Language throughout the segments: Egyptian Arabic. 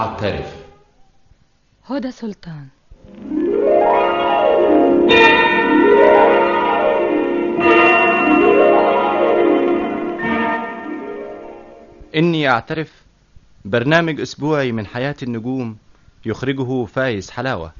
أعترف هدى سلطان إني أعترف برنامج أسبوعي من حياة النجوم يخرجه فايز حلاوة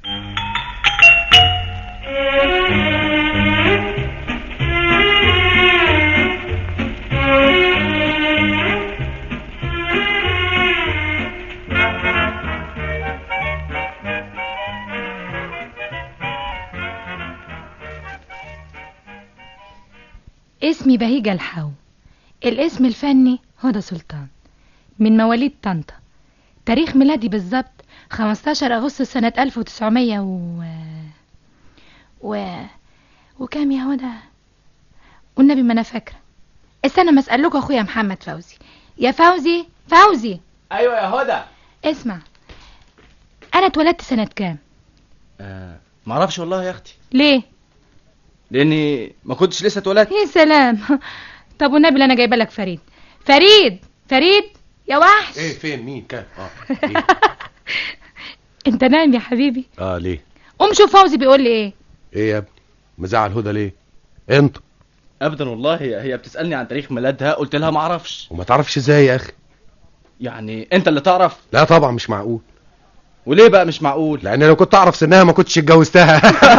اسمي بهيجة الحو الاسم الفني هدى سلطان من مواليد طنطا تاريخ ميلادي بالظبط 15 أغسطس سنة 1900 و... و... وكام يا هدى والنبي ما أنا فاكرة استنى ما أسألك أخويا محمد فوزي يا فوزي فوزي أيوة يا هدى اسمع أنا اتولدت سنة كام آه معرفش والله يا أختي ليه لأني ما كنتش لسه اتولدت يا سلام طب والنبي اللي أنا جايبة لك فريد فريد فريد يا وحش ايه فين مين كان اه ليه؟ انت نايم يا حبيبي اه ليه قوم شوف فوزي بيقول لي ايه ايه يا ابني مزعل هدى ليه انت أبدا والله هي هي بتسألني عن تاريخ ميلادها قلت لها معرفش وما تعرفش ازاي يا اخي يعني أنت اللي تعرف لا طبعا مش معقول وليه بقى مش معقول لان لو كنت اعرف سنها ما كنتش اتجوزتها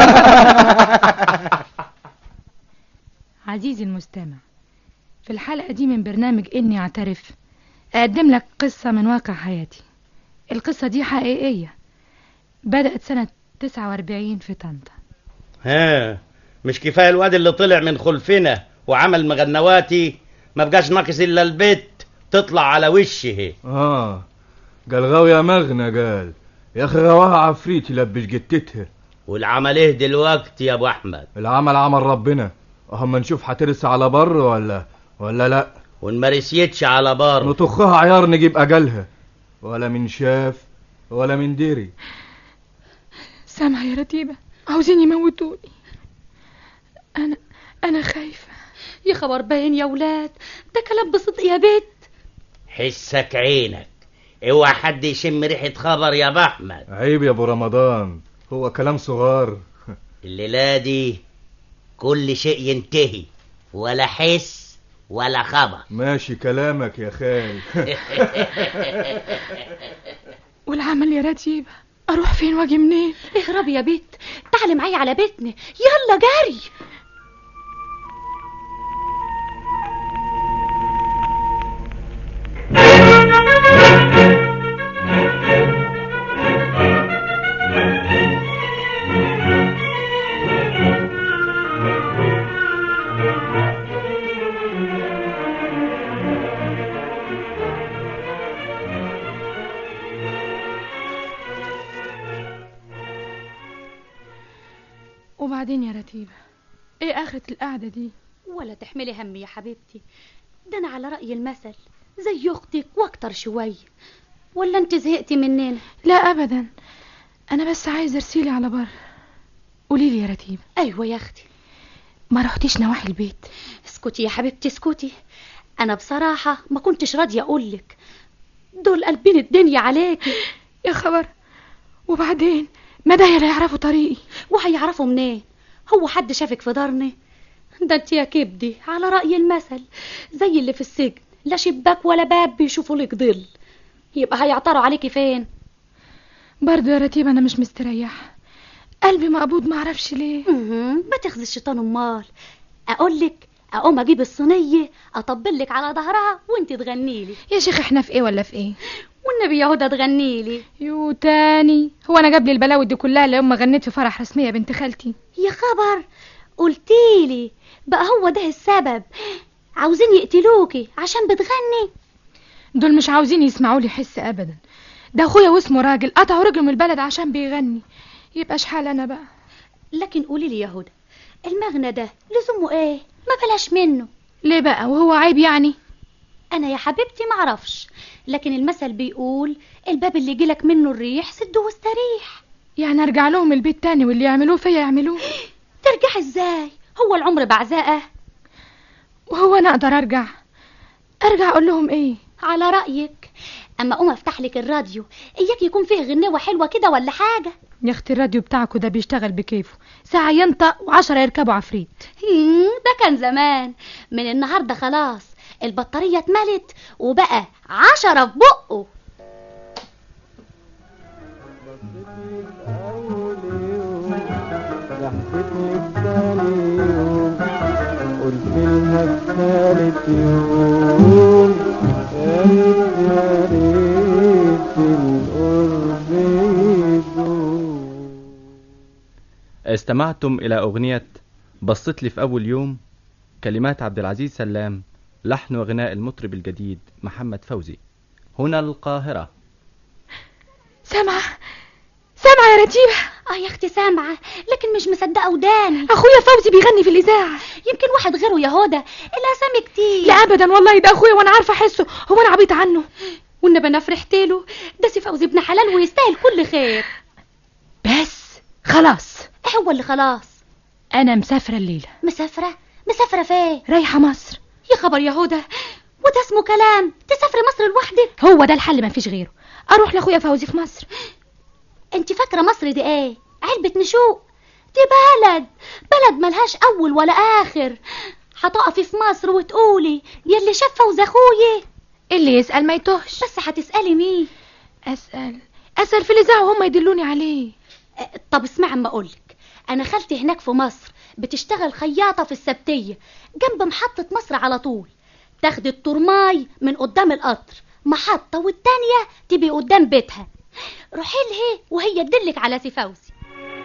عزيزي المستمع في الحلقة دي من برنامج إني أعترف أقدم لك قصة من واقع حياتي القصة دي حقيقية بدأت سنة 49 في طنطا ها مش كفايه الواد اللي طلع من خلفنا وعمل مغنواتي ما بقاش ناقص الا البيت تطلع على وشه اه قال غاوية مغنى قال يا اخي غواها عفريت يلبش جتتها والعمل ايه دلوقتي يا ابو احمد العمل عمل ربنا اهم نشوف هترس على بر ولا ولا لا وان ما رسيتش على بار نطخها عيار نجيب اجلها ولا من شاف ولا من دري سامع يا رتيبة عاوزين يموتوني أنا أنا خايفة يا خبر باين يا ولاد ده كلام بصدق يا بيت حسك عينك اوعى حد يشم ريحه خبر يا ابو احمد عيب يا ابو رمضان هو كلام صغار الليله دي كل شيء ينتهي ولا حس ولا خبر ماشي كلامك يا خال والعمل يا رتيبة أروح فين واجي منين اهرب يا بيت تعالي معايا على بيتنا يلا جاري وبعدين يا رتيبة ايه آخرة القعدة دي ولا تحملي هم يا حبيبتي ده انا على رأي المثل زي اختك واكتر شوية ولا انت زهقتي مننا لا أبدا أنا بس عايزة أرسيلي على بر قوليلي يا رتيبة ايوه يا اختي ما رحتيش نواحي البيت اسكتي يا حبيبتي اسكتي انا بصراحة ما كنتش راضية اقولك دول قلبين الدنيا عليكي يا خبر وبعدين ما ده لا يعرفوا طريقي وهيعرفوا منين هو حد شافك في دارنا ده انت يا كبدي على رأي المثل زي اللي في السجن لا شباك ولا باب بيشوفوا لك ظل يبقى هيعطروا عليكي فين برضه يا رتيبة أنا مش مستريحة قلبي مقبوض معرفش ليه مهم. ما تخزي الشيطان امال اقولك اقوم اجيب الصينيه اطبلك على ظهرها وانت تغنيلي يا شيخ احنا في ايه ولا في ايه والنبي يا هدى تغنيلي يو تاني هو انا جاب لي البلاوي دي كلها اللي يوم ما غنيت في فرح رسميه بنت خالتي يا خبر قلتيلي بقى هو ده السبب عاوزين يقتلوكي عشان بتغني دول مش عاوزين يسمعوا لي حس ابدا ده اخويا واسمه راجل قطعوا رجله من البلد عشان بيغني يبقى شحال انا بقى لكن قولي لي يا هدى المغنى ده لزومه ايه ما بلاش منه ليه بقى وهو عيب يعني انا يا حبيبتي معرفش لكن المثل بيقول الباب اللي يجيلك منه الريح سده واستريح يعني ارجع لهم البيت تاني واللي يعملوه فيا يعملوه ترجع ازاي هو العمر بعزاءه وهو انا اقدر ارجع ارجع اقول لهم ايه على رأيك اما اقوم افتح لك الراديو اياك يكون فيه غنوه حلوه كده ولا حاجه يا اختي الراديو بتاعكوا ده بيشتغل بكيفه ساعة ينطق وعشرة يركبوا عفريت هيه، ده كان زمان من النهارده خلاص البطاريه اتملت وبقى عشرة في بقه ضحكتني التاني يوم قلت لها التالت يوم يا ريت يا ريت القرب يدوم استمعتم إلى أغنية بصت لي في أول يوم كلمات عبد العزيز سلام لحن وغناء المطرب الجديد محمد فوزي هنا القاهرة سامعة سامعة يا رتيبة اه يا اختي سامعه لكن مش مصدقه وداني اخويا فوزي بيغني في الاذاعة يمكن واحد غيره يا هدى الاسامي كتير لا ابدا والله ده اخويا وانا عارفة احسه هو انا عبيط عنه والنبي انا فرحت له ده سي فوزي ابن حلال ويستاهل كل خير بس خلاص ايه هو اللي خلاص انا مسافرة الليلة مسافره مسافره فين رايحة مصر يا خبر يا هدى وده اسمه كلام تسافري مصر لوحدك هو ده الحل مفيش غيره اروح لاخويا فوزي في مصر انت فاكره مصر دي ايه علبه نشوء دي بلد بلد ملهاش اول ولا اخر هتقفي في مصر وتقولي يلي شاف فوز اخويا اللي يسأل ما يتوهش بس هتسالي مين اسأل اسأل في الاذاعة وهم يدلوني عليه أه، طب اسمعي اما اقولك انا خالتي هناك في مصر بتشتغل خياطه في السبتيه جنب محطه مصر على طول تاخدي الترماي من قدام القطر محطه والتانيه تبقي قدام بيتها روحي لها وهي تدلك على سي فوزي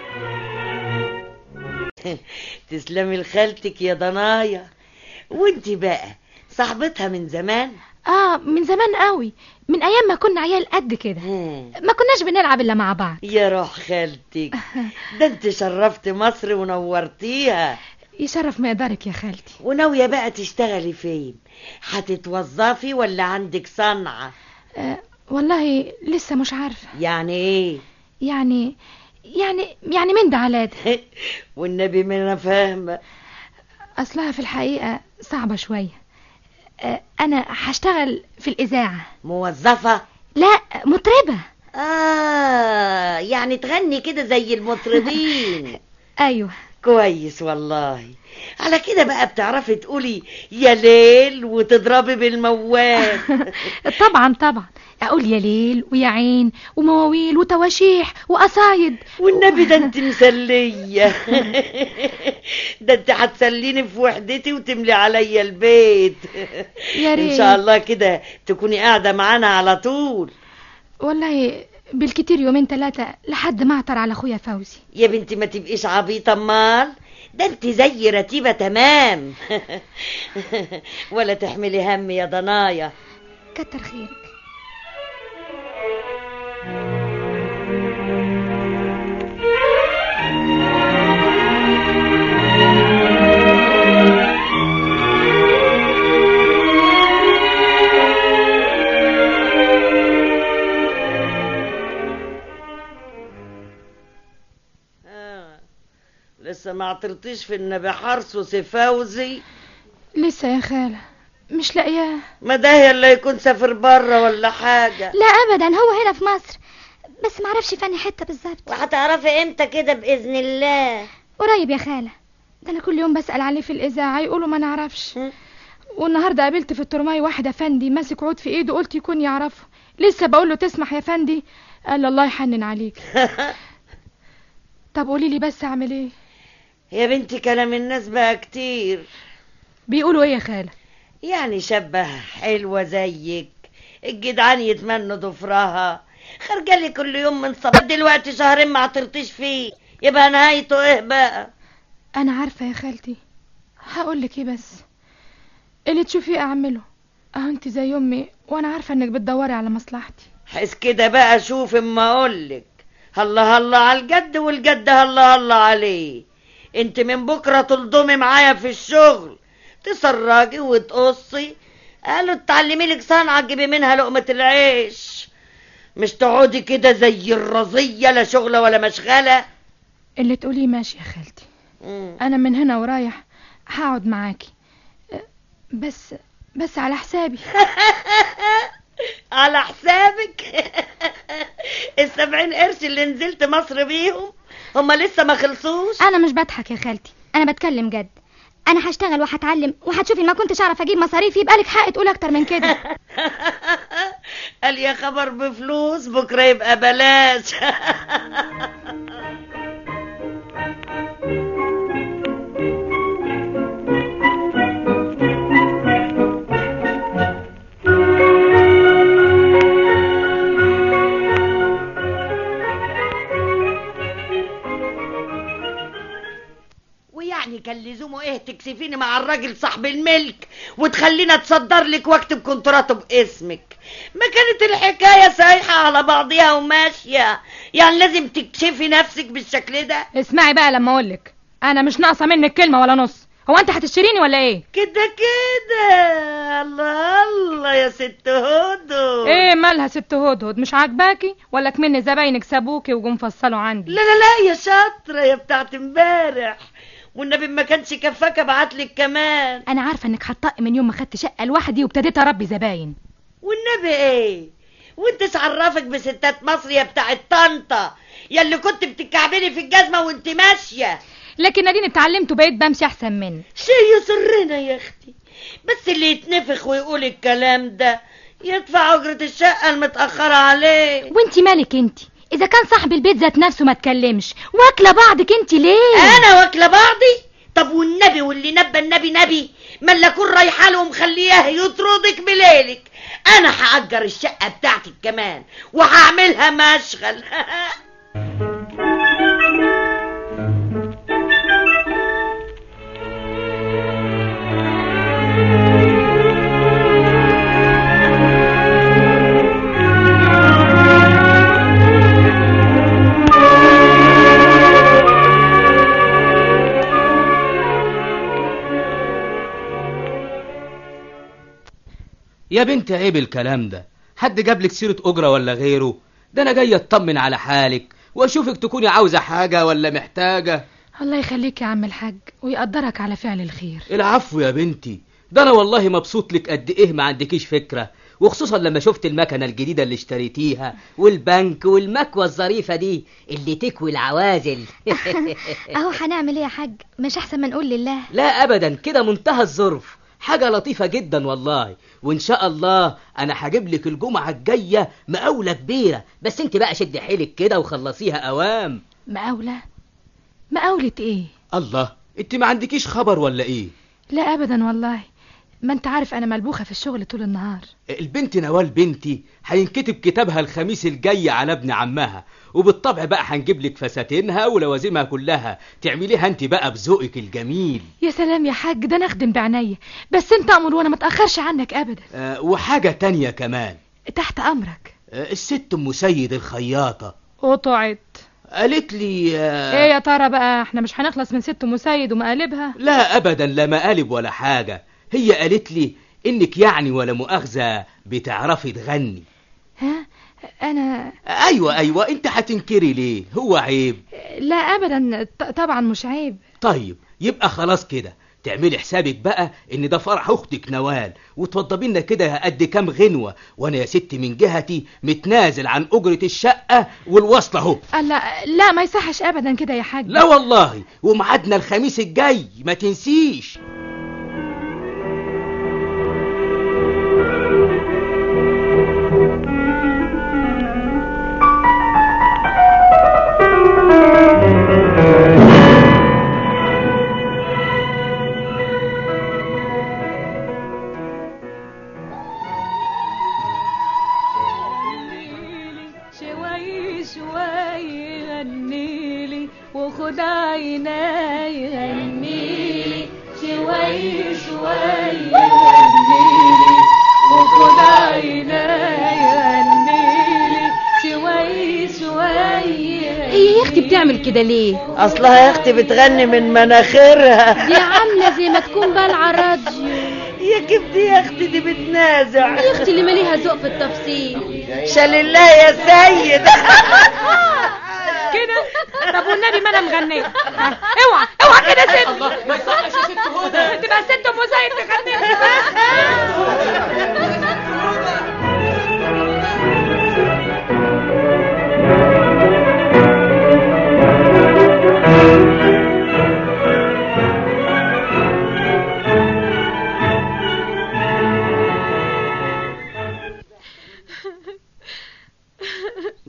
تسلمي لخالتك يا ضنايا وانت بقى صاحبتها من زمان اه من زمان قوي من ايام ما كنا عيال قد كده هم. ما كناش بنلعب الا مع بعض يا روح خالتك ده انت شرفت مصر ونورتيها يشرف مقدارك يا خالتي وناوية بقى تشتغلي فين هتتوظفي ولا عندك صنعة آه والله لسه مش عارفة يعني ايه يعني يعني يعني من ده على ده والنبي ما انا فاهمة اصلها في الحقيقة صعبة شوية آه انا هشتغل في الاذاعة موظفة لا مطربة اه يعني تغني كده زي المطربين ايوه كويس والله على كده بقى بتعرفي تقولي يا ليل وتضربي بالموال طبعا طبعا اقول يا ليل ويا عين ومواويل وتواشيح وقصايد والنبي ده انت مسلية ده انت هتسليني في وحدتي وتملي عليا البيت يا ريت. ان شاء الله كده تكوني قاعدة معانا على طول والله بالكتير يومين ثلاثة لحد ما اعتر على اخويا فوزي يا بنتي ما تبقيش عبيطة امال ده انت زي رتيبة تمام ولا تحملي هم يا ضنايا كتر خيرك آه. لسه ما عطرتيش في النبي حرص فوزي لسه يا خالة مش لاقياه ما ده هي اللي يكون سافر بره ولا حاجة لا ابدا هو هنا في مصر بس معرفش فاني حته بالظبط وهتعرفي امتى كده باذن الله قريب يا خاله ده انا كل يوم بسأل عليه في الاذاعة يقولوا ما نعرفش هم. والنهارده قابلت في الترماي واحد افندي ماسك عود في ايده قلت يكون يعرفه لسه بقول له تسمح يا فندي قال الله يحنن عليك طب قولي لي بس اعمل ايه يا بنتي كلام الناس بقى كتير بيقولوا ايه يا خالة يعني شبه حلوة زيك الجدعان يتمنوا ضفرها خرجالي كل يوم من صباح دلوقتي شهرين ما عطرتيش فيه يبقى نهايته ايه بقى انا عارفة يا خالتي هقول لك ايه بس اللي تشوفيه اعمله اهو انت زي امي وانا عارفة انك بتدوري على مصلحتي حس كده بقى شوف اما اقولك هلا هلا على الجد والجد هلا هلا عليه انت من بكرة تلضمي معايا في الشغل تسرجي وتقصي قالوا تعلمي لك صنعة تجيبي منها لقمة العيش مش تقعدي كده زي الرزية لا شغلة ولا مشغلة اللي تقوليه ماشي يا خالتي مم. انا من هنا ورايح هقعد معاكي أه، بس بس على حسابي على حسابك السبعين قرش اللي نزلت مصر بيهم هما لسه ما خلصوش انا مش بضحك يا خالتي انا بتكلم جد انا هشتغل وهتعلم وهتشوفي ما كنتش اعرف اجيب مصاريف يبقى لك حق تقول اكتر من كده قال يا خبر بفلوس بكره يبقى بلاش ويعني كان لزومه ايه تكسفيني مع الراجل صاحب الملك وتخلينا تصدر لك واكتب كونتراته باسمك ما كانت الحكايه سايحه على بعضيها وماشيه يعني لازم تكشفي نفسك بالشكل ده اسمعي بقى لما اقولك انا مش ناقصه منك كلمه ولا نص هو انت هتشتريني ولا ايه كده كده الله الله يا ست هدو ايه مالها ست هدهد مش عاجباكي ولا كمن زباينك سابوكي وجم فصلوا عندي لا لا لا يا شاطره يا بتاعت امبارح والنبي ما كانش كفاك ابعتلك كمان انا عارفه انك هتطق من يوم ما خدت شقه لوحدي وابتديت اربي زباين والنبي ايه وانت عرفك بستات مصر يا بتاعت طنطا يا اللي كنت بتكعبلي في الجزمه وانت ماشيه لكن اديني اتعلمت وبقيت بمشي احسن منك شيء يسرنا يا اختي بس اللي يتنفخ ويقول الكلام ده يدفع اجرة الشقة المتأخرة عليه وانت مالك انت اذا كان صاحب البيت ذات نفسه ما اتكلمش واكله بعضك انت ليه انا واكلة بعضي طب والنبي واللي نبى النبي نبي ما اللي اكون رايحه له ومخلياه يطردك بليلك انا هاجر الشقه بتاعتك كمان وهعملها مشغل يا بنت عيب الكلام ده حد جاب لك سيرة أجرة ولا غيره ده أنا جاي أطمن على حالك وأشوفك تكوني عاوزة حاجة ولا محتاجة الله يخليك يا عم الحاج ويقدرك على فعل الخير العفو يا بنتي ده أنا والله مبسوط لك قد إيه ما عندكيش فكرة وخصوصا لما شفت المكنة الجديدة اللي اشتريتيها والبنك والمكوة الظريفة دي اللي تكوي العوازل اهو هنعمل ايه يا حاج مش احسن ما نقول لله لا أبدا كده منتهى الظرف حاجة لطيفة جدا والله وإن شاء الله أنا هجيب لك الجمعة الجاية مقاولة كبيرة بس أنت بقى شد حيلك كده وخلصيها أوام مقاولة مقاولة ايه الله أنت ما عندكيش خبر ولا إيه لا ابدا والله ما انت عارف انا ملبوخة في الشغل طول النهار البنت نوال بنتي هينكتب كتابها الخميس الجاي على ابن عمها وبالطبع بقى هنجيب لك فساتينها ولوازمها كلها تعمليها انت بقى بذوقك الجميل يا سلام يا حاج ده انا اخدم بعناية بس انت امر وانا ما اتاخرش عنك ابدا أه وحاجة تانية كمان تحت امرك أه الست ام سيد الخياطة قطعت قالت لي أه ايه يا ترى بقى احنا مش هنخلص من ست مسيد ومقالبها لا ابدا لا مقالب ولا حاجة هي قالت لي انك يعني ولا مؤاخذة بتعرفي تغني ها انا ايوه ايوه انت هتنكري ليه هو عيب لا ابدا ط- طبعا مش عيب طيب يبقى خلاص كده تعملي حسابك بقى ان ده فرح اختك نوال وتوضبي لنا كده قد كام غنوه وانا يا ستي من جهتي متنازل عن اجره الشقه والوصله اهو لا لا ما يصحش ابدا كده يا حاج لا والله وميعادنا الخميس الجاي ما تنسيش شوي شوي غنيلي وخد عيناي غنيلي شوي شوي غنيلي وخد عيناي غنيلي شوي شوي ايه يا اختي بتعمل كده ليه اصلها يا اختي بتغني من مناخيرها دي عامله زي ما تكون بالعه راديو يا كبدي يا اختي دي بتنازع يا اختي اللي ماليها ذوق في التفصيل شال الله يا سيد كده طب والنبي ما انا مغنيه ها، اوعى اوعى كده ست ما يصحش يا ست هدى تبقى ست ام زيد تغني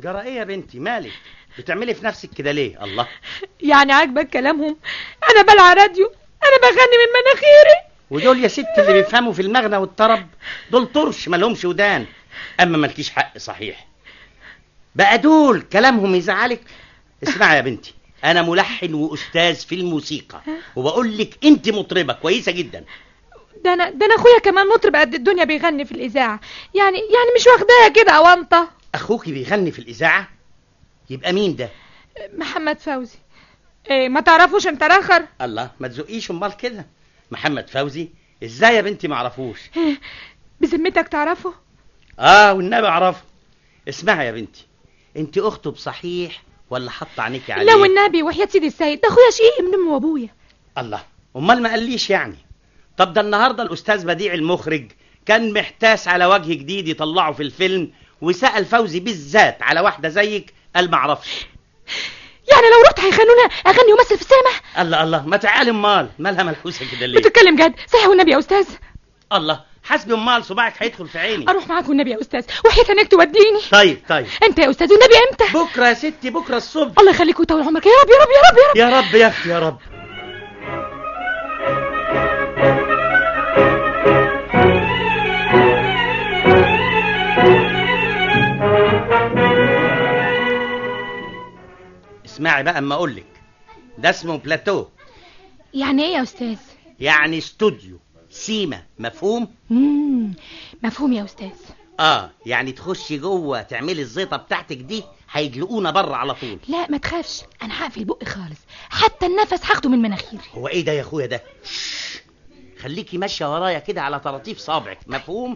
جرى ايه يا بنتي مالك بتعملي في نفسك كده ليه الله يعني عاجبك كلامهم انا بلع راديو انا بغني من مناخيري ودول يا ست اللي بيفهموا في المغنى والطرب دول طرش مالهمش ودان اما مالكيش حق صحيح بقى دول كلامهم يزعلك اسمعي يا بنتي انا ملحن واستاذ في الموسيقى وبقول لك انت مطربه كويسه جدا ده انا ده انا اخويا كمان مطرب قد الدنيا بيغني في الاذاعه يعني يعني مش واخداها كده اونطه اخوكي بيغني في الاذاعه يبقى مين ده محمد فوزي ايه ما تعرفوش انت راخر الله ما تزقيش امال كده محمد فوزي ازاي يا بنتي ما اعرفوش بذمتك تعرفه اه والنبي اعرفه اسمعي يا بنتي انت اخته بصحيح ولا حاطه عينيكي عليه لا والنبي وحياة سيدي السيد ده اخويا شقيق من امي وابويا الله امال ما قاليش يعني طب ده النهارده الاستاذ بديع المخرج كان محتاس على وجه جديد يطلعه في الفيلم وسال فوزي بالذات على واحده زيك قال ما اعرفش يعني لو رحت هيخلونا اغني وامثل في السينما الله الله ما تعالي امال مالها ملحوسه كده ليه بتتكلم جد صحيح والنبي يا استاذ الله حسبي امال صباعك هيدخل في عيني اروح معاك والنبي يا استاذ وحياة عينيك توديني طيب طيب انت يا استاذ والنبي امتى بكره يا ستي بكره الصبح الله يخليك ويطول عمرك يا رب يا رب يا رب يا رب يا رب يا اختي يا رب اسمعي بقى اما اقول لك ده اسمه بلاتو يعني ايه يا استاذ يعني استوديو سيما مفهوم امم مفهوم يا استاذ اه يعني تخشي جوه تعملي الزيطه بتاعتك دي هيدلقونا بره على طول لا ما تخافش انا هقفل بقي خالص حتى النفس هاخده من مناخيري هو ايه ده يا اخويا ده شش. خليكي ماشيه ورايا كده على طراطيف صابعك مفهوم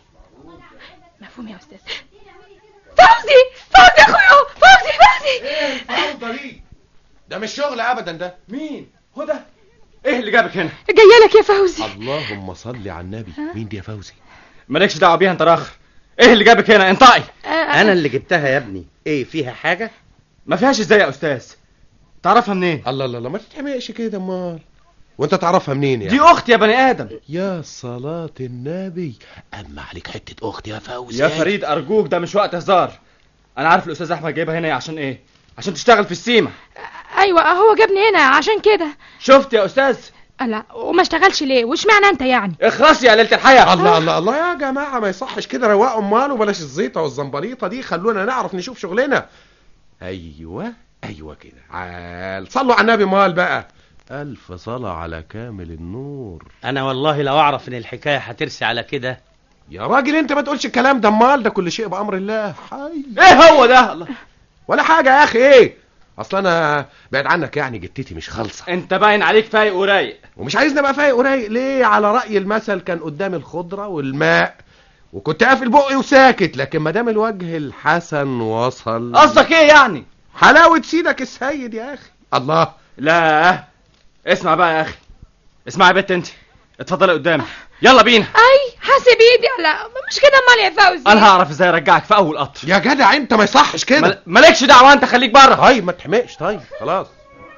مفهوم يا استاذ فوزي فوزي يا اخويا فوزي فوزي ايه ده مش شغل ابدا ده مين هدى ايه اللي جابك هنا جايه لك يا فوزي اللهم صل على النبي مين دي يا فوزي مالكش دعوه بيها انت راخر ايه اللي جابك هنا انطقي انا اللي جبتها يا ابني ايه فيها حاجه ما فيهاش ازاي يا استاذ تعرفها منين الله الله الله ما تتحمقش كده امال وانت تعرفها منين يعني دي اختي يا بني ادم يا صلاة النبي اما عليك حتة اخت يا فوزي يا فريد ارجوك ده مش وقت هزار انا عارف الاستاذ احمد جايبها هنا عشان ايه عشان تشتغل في السيما ايوه هو جابني هنا عشان كده شفت يا استاذ لا وما اشتغلش ليه واشمعنى انت يعني اخلصي يا ليله الحياه الله الله الله يا جماعة ما يصحش كده رواقوا امال وبلاش الزيطة والزنبليطة دي خلونا نعرف نشوف شغلنا ايوه ايوه كده عال صلوا على النبي مال بقى الف صلاة على كامل النور انا والله لو اعرف ان الحكايه هترسي على كده يا راجل انت ما تقولش الكلام ده مال ده كل شيء بامر الله حي ايه هو ده الله ولا حاجة يا اخي ايه اصل انا بعد عنك يعني جتتي مش خالصة انت باين عليك فايق ورايق ومش عايزني ابقى فايق ورايق ليه على رأي المثل كان قدامي الخضرة والماء وكنت قافل بقي وساكت لكن ما دام الوجه الحسن وصل قصدك ايه يعني حلاوة سيدك السيد يا اخي الله لا اسمع بقى يا اخي اسمع يا بنت انت اتفضلي قدامي يلا بينا اي حاسب ايدي لا مش كده امال يا فوزي انا هعرف ازاي ارجعك في اول قطر يا جدع انت ما يصحش كده مل... مالكش دعوه انت خليك بره طيب ما تحمقش طيب خلاص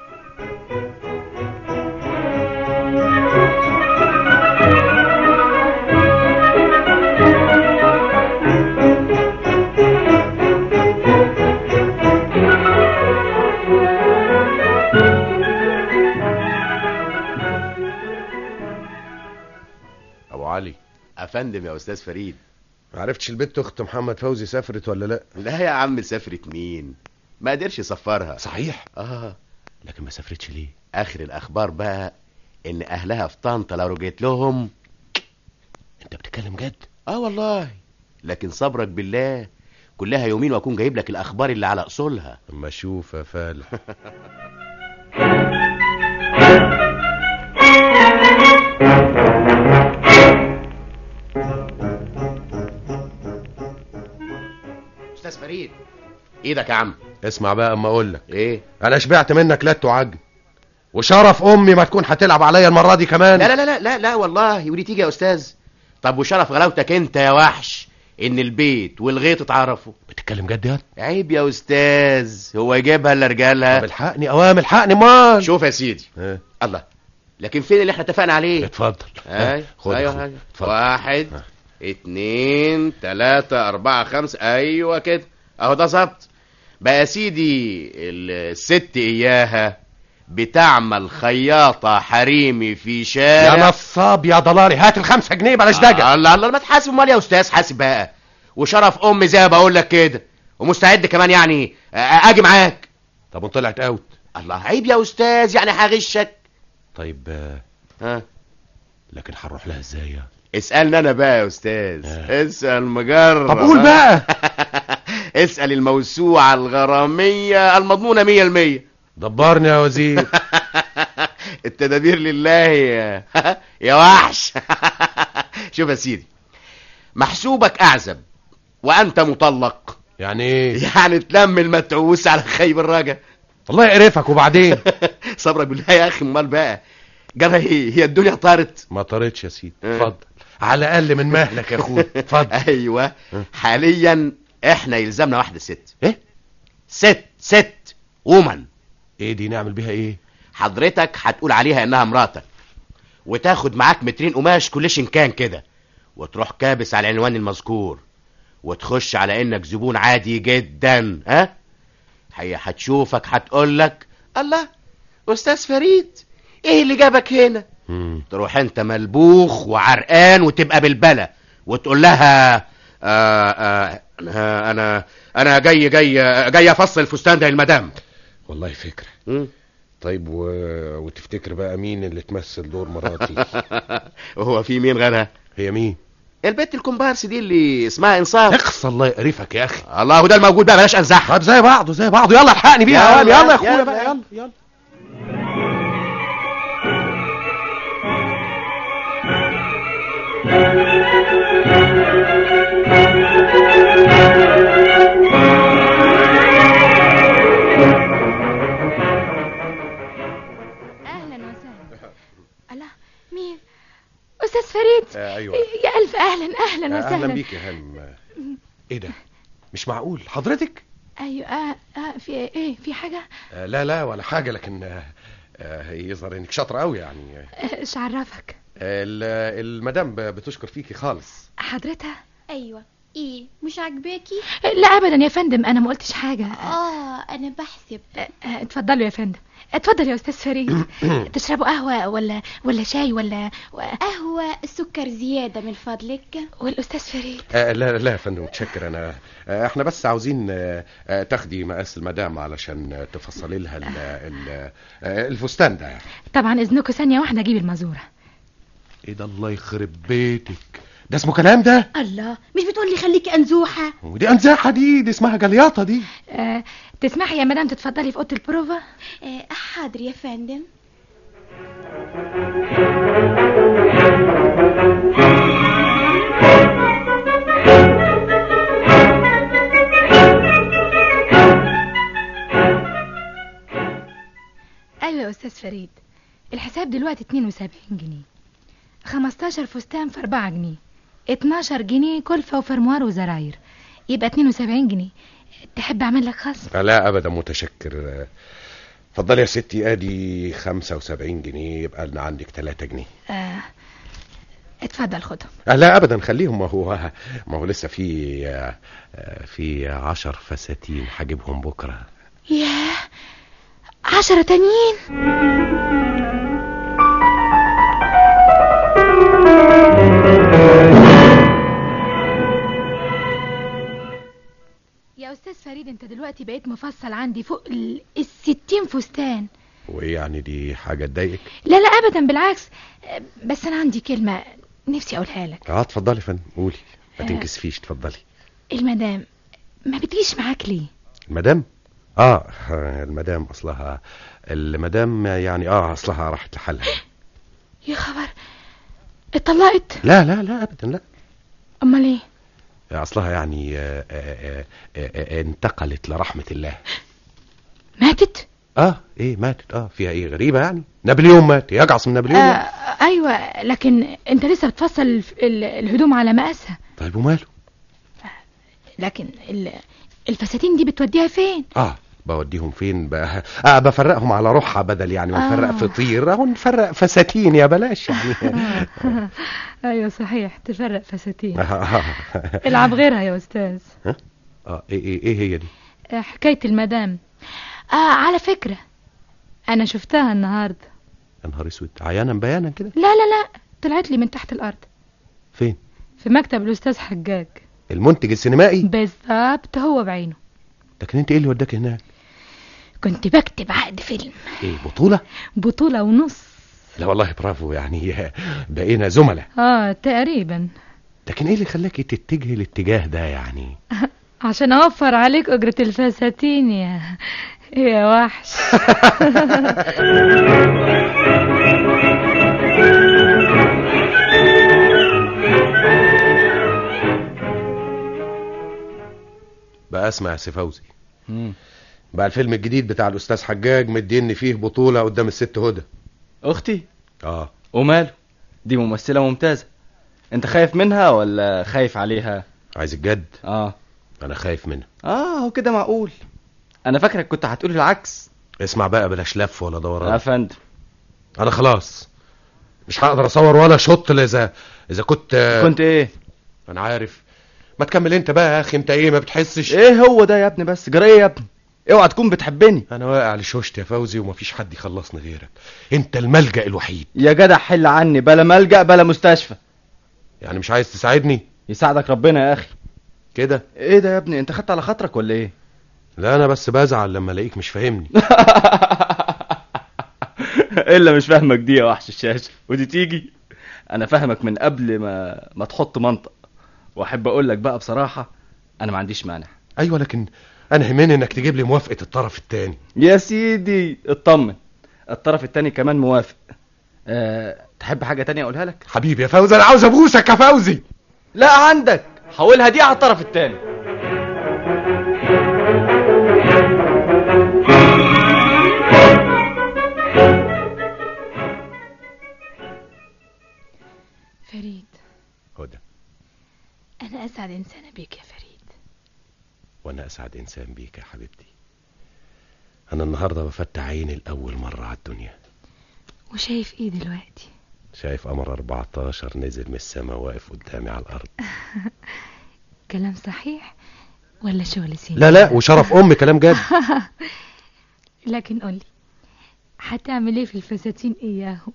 ابو علي افندم يا استاذ فريد ما عرفتش البت اخت محمد فوزي سافرت ولا لا لا يا عم سافرت مين ما قدرش يسفرها صحيح اه لكن ما سافرتش ليه اخر الاخبار بقى ان اهلها في طنطا لو رجعت لهم انت بتتكلم جد اه والله لكن صبرك بالله كلها يومين واكون جايب لك الاخبار اللي على اصولها اما اشوف يا فالح استاذ فريد ايدك يا عم اسمع بقى اما اقول لك ايه انا شبعت منك لا تعجب وشرف امي ما تكون هتلعب عليا المره دي كمان لا لا لا لا لا والله ودي تيجي يا استاذ طب وشرف غلاوتك انت يا وحش ان البيت والغيط اتعرفوا بتتكلم جد يا عيب يا استاذ هو يجيبها الا رجالها طب الحقني اوام الحقني مال شوف يا سيدي ايه الله لكن فين اللي احنا اتفقنا عليه اتفضل اي خد ايوه خد. حاجة. اتفضل. واحد اتنين تلاتة اربعة خمسة ايوه كده اهو ده ظبط بقى يا سيدي الست اياها بتعمل خياطة حريمي في شارع يا نصاب يا ضلالي هات الخمسة جنيه بلاش دجا آه الله الله ما تحاسب امال يا استاذ حاسب بقى وشرف امي زي ما بقول لك كده ومستعد كمان يعني آه، اجي معاك طب وطلعت اوت الله عيب يا استاذ يعني هغشك طيب آه، ها لكن هنروح لها ازاي يعني؟ اسالني انا بقى يا استاذ اسال مجرب طب قول ها؟ بقى اسال الموسوعة الغرامية المضمونة مية المية دبرني يا وزير التدابير لله يا يا وحش شوف يا سيدي محسوبك اعزب وانت مطلق يعني ايه يعني تلم المتعوس على خيب الرجا الله يقرفك وبعدين صبرك بالله يا اخي امال بقى جرى ايه هي الدنيا طارت ما طرتش يا سيدي اه. اتفضل على الاقل من مهلك يا اخويا اتفضل ايوه حاليا احنا يلزمنا واحده ست ايه ست ست وومن ايه دي نعمل بيها ايه حضرتك هتقول عليها انها مراتك وتاخد معاك مترين قماش كلشن كان كده وتروح كابس على العنوان المذكور وتخش على انك زبون عادي جدا ها هي هتشوفك هتقولك الله استاذ فريد ايه اللي جابك هنا مم. تروح انت ملبوخ وعرقان وتبقى بالبلة وتقول لها آه آه آه انا انا جاي جاي جاي افصل الفستان ده للمدام والله فكرة مم. طيب و... وتفتكر بقى مين اللي تمثل دور مراتي هو في مين غيرها هي مين البت الكومبارس دي اللي اسمها انصاف اخص الله يقرفك يا اخي الله ده الموجود بقى بلاش انزعها طب زي بعضه زي بعضه يلا الحقني بيها يلا, يلا يا اخويا يلا. بقى يلا يلا اهلا وسهلا الله مين استاذ فريد آه ايوه يا الف اهلا اهلا آه، وسهلا اهلا بيك يا هانم ايه ده مش معقول حضرتك ايوه آه آه في ايه في حاجه آه لا لا ولا حاجة لكن آه، آه يظهر انك شاطرة قوي يعني آه، ايش عرفك آه، ال- المدام ب- بتشكر فيكي خالص حضرتها ايوه ايه مش عاجباكي لا ابدا يا فندم انا ما قلتش حاجه اه انا بحسب آه، آه، اتفضلوا يا فندم اتفضل يا استاذ فريد تشربوا قهوه ولا ولا شاي ولا و... قهوة السكر زيادة من فضلك والاستاذ فريد آه لا لا يا فندم متشكر انا آه احنا بس عاوزين آه آه تاخدي مقاس المدام علشان آه، تفصلي لها ال- ال- آه، الفستان ده طبعا اذنكم ثانيه واحده اجيب المزوره ايه ده الله يخرب بيتك ده اسمه كلام ده الله مش بتقولي خليكي انزوحة ودي انزاحة دي دي اسمها جلياطة دي آه تسمحي يا مدام تتفضلي في اوضه البروفا آه حاضر يا فندم ايوه يا استاذ فريد الحساب دلوقتي 72 جنيه 15 فستان في 4 جنيه 12 جنيه كلفة وفرموار وزراير يبقى 72 جنيه تحب اعمل لك خصم آه لا ابدا متشكر آه، اتفضلي يا ستي ادي 75 جنيه يبقى لنا عندك 3 جنيه آه اتفضل خدهم آه لا ابدا خليهم ما هو ما هو لسه في آه، آه، في عشر فساتين هجيبهم بكره ياه عشرة تانيين يا استاذ فريد انت دلوقتي بقيت مفصل عندي فوق ال- الستين فستان وايه يعني دي حاجه تضايقك لا لا ابدا بالعكس آه، بس انا عندي كلمة نفسي اقولها لك اه اتفضلي يا فندم قولي ما آه. تنكسفيش اتفضلي المدام ما بتجيش معاك ليه المدام اه آه، المدام اصلها المدام يعني اه اصلها راحت لحالها يا خبر اتطلقت لا لا لا ابدا لا امال ايه اصلها يعني آه آه آه آه انتقلت لرحمه الله ماتت اه ايه ماتت اه فيها ايه غريبه يعني نابليون مات يجعص من نابليون آه يعني. ايوه لكن انت لسه بتفصل الف- ال- الهدوم على مقاسها طيب وماله لكن ال- الفساتين دي بتوديها فين اه بوديهم فين بقى آه بفرقهم على روحها بدل يعني ما نفرق آه. فطير اهو نفرق فساتين يا بلاش يعني ايوه صحيح تفرق فساتين اه العب غيرها يا استاذ اه ايه ايه ايه هي دي آه، حكاية المدام آه على فكرة أنا شفتها النهاردة يا نهار اسود عيانا بيانا كده لا لا لا طلعت لي من تحت الأرض فين في مكتب الأستاذ حجاج المنتج السينمائي بالظبط هو بعينه لكن انت ايه اللي وداك هناك كنت بكتب عقد فيلم ايه بطولة بطولة ونص لا والله برافو يعني بقينا زملاء اه تقريبا لكن ايه اللي خلاكي تتجهي الاتجاه ده يعني عشان أوفر عليك أجرة الفساتين يا يا وحش بقى اسمع يا سي فوزي بقى الفيلم الجديد بتاع الاستاذ حجاج مديني فيه بطولة قدام الست هدى اختي اه وماله دي ممثلة ممتازة انت خايف منها ولا خايف عليها عايز الجد اه انا خايف منها اه هو كده معقول انا فاكرك كنت هتقول العكس اسمع بقى بلاش لف ولا دوران يا فندم انا خلاص مش هقدر اصور ولا شوط اذا اذا كنت كنت ايه انا عارف ما تكمل انت بقى يا اخي انت ايه ما بتحسش ايه هو ده يا ابني بس جرى ايه يا ابني اوعى تكون بتحبني انا واقع لشوشت يا فوزي ومفيش حد يخلصني غيرك انت الملجأ الوحيد يا جدع حل عني بلا ملجأ بلا مستشفى يعني مش عايز تساعدني يساعدك ربنا يا اخي كده ايه ده يا ابني انت خدت على خاطرك ولا ايه لا انا بس بزعل لما الاقيك مش فاهمني الا مش فاهمك دي يا وحش الشاشه ودي تيجي انا فاهمك من قبل ما ما تحط منطق واحب اقول لك بقى بصراحه انا ما عنديش مانع ايوه لكن انا همني انك تجيب لي موافقه الطرف الثاني يا سيدي اطمن الطرف التاني كمان موافق أه تحب حاجه تانية اقولها لك حبيبي يا فوزي انا عاوز ابوسك يا فوزي لا عندك حولها دي على الطرف التاني فريد هدى أنا أسعد إنسانة بيك يا فريد وانا اسعد انسان بيك يا حبيبتي انا النهارده بفتح عيني لاول مره على الدنيا وشايف إيه دلوقتي شايف قمر 14 نزل من السماء واقف قدامي على الارض كلام صحيح ولا شغل سينما لا لا وشرف امي كلام جد لكن قولي هتعمل ايه في الفساتين اياهم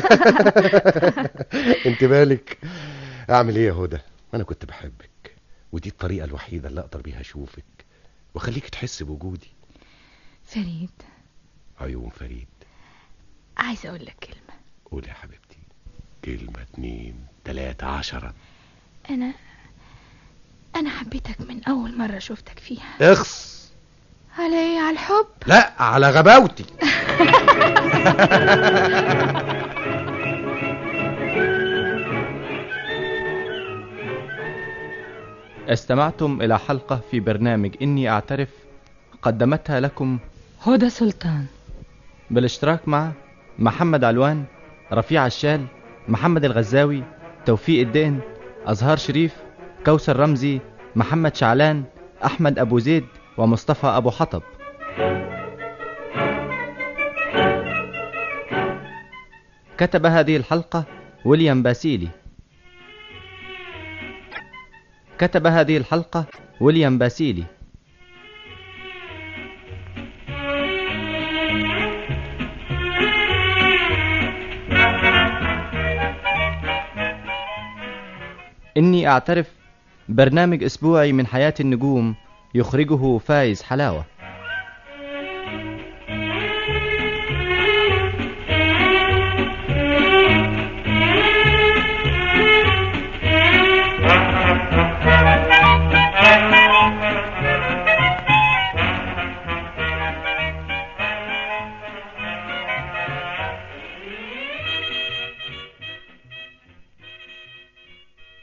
انت بالك اعمل ايه يا هدى انا كنت بحبك ودي الطريقه الوحيده اللي اقدر بيها اشوفك واخليك تحس بوجودي فريد عيون فريد عايزه اقول لك كلمه قول يا حبيبتي كلمه اتنين تلاته عشرة انا انا حبيتك من اول مره شفتك فيها اخص على ايه على الحب لا على غباوتي استمعتم إلى حلقة في برنامج إني أعترف قدمتها لكم هدى سلطان بالاشتراك مع محمد علوان رفيع الشال محمد الغزاوي توفيق الدين أزهار شريف كوثر رمزي محمد شعلان أحمد أبو زيد ومصطفى أبو حطب كتب هذه الحلقة ويليام باسيلي كتب هذه الحلقة ويليام باسيلي إني أعترف برنامج أسبوعي من حياة النجوم يخرجه فايز حلاوة